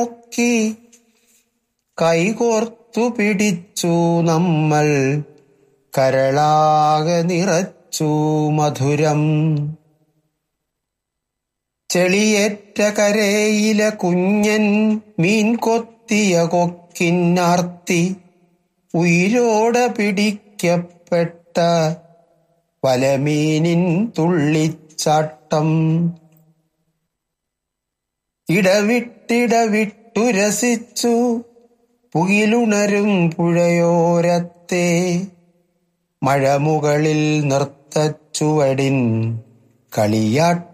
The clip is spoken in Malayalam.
നോക്കി കൈകോർത്തു പിടിച്ചു നമ്മൾ കരളാകെ നിറച്ചു മധുരം ചെളിയേറ്റ കരയിലെ കുഞ്ഞൻ മീൻ കൊത്തിയ കൊക്കിന്നാർത്തി ഉയിരോടെ പിടിക്കപ്പെട്ട വലമീനിൻ തുള്ളിച്ചാട്ടം ഇടവിട്ടിടവിട്ടു രസിച്ചു പുകിലുണരും പുഴയോരത്തെ മഴമുകളിൽ നൃത്തച്ചുവടിൻ കളിയാട്ട